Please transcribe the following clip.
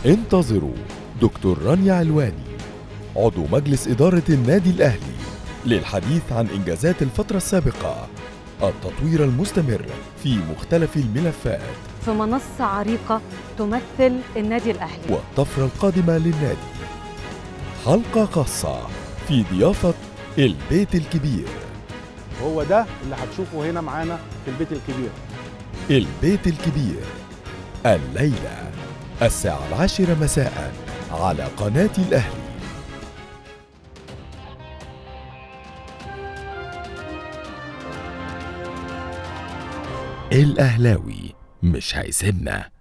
انتظروا دكتور رانيا علواني عضو مجلس إدارة النادي الأهلي للحديث عن إنجازات الفترة السابقة التطوير المستمر في مختلف الملفات في منصة عريقة تمثل النادي الأهلي والطفرة القادمة للنادي حلقة خاصة في ضيافة البيت الكبير هو ده اللي هتشوفه هنا معانا في البيت الكبير البيت الكبير الليلة الساعة العاشرة مساء على قناة الأهلي الأهلاوي مش هيسيبنا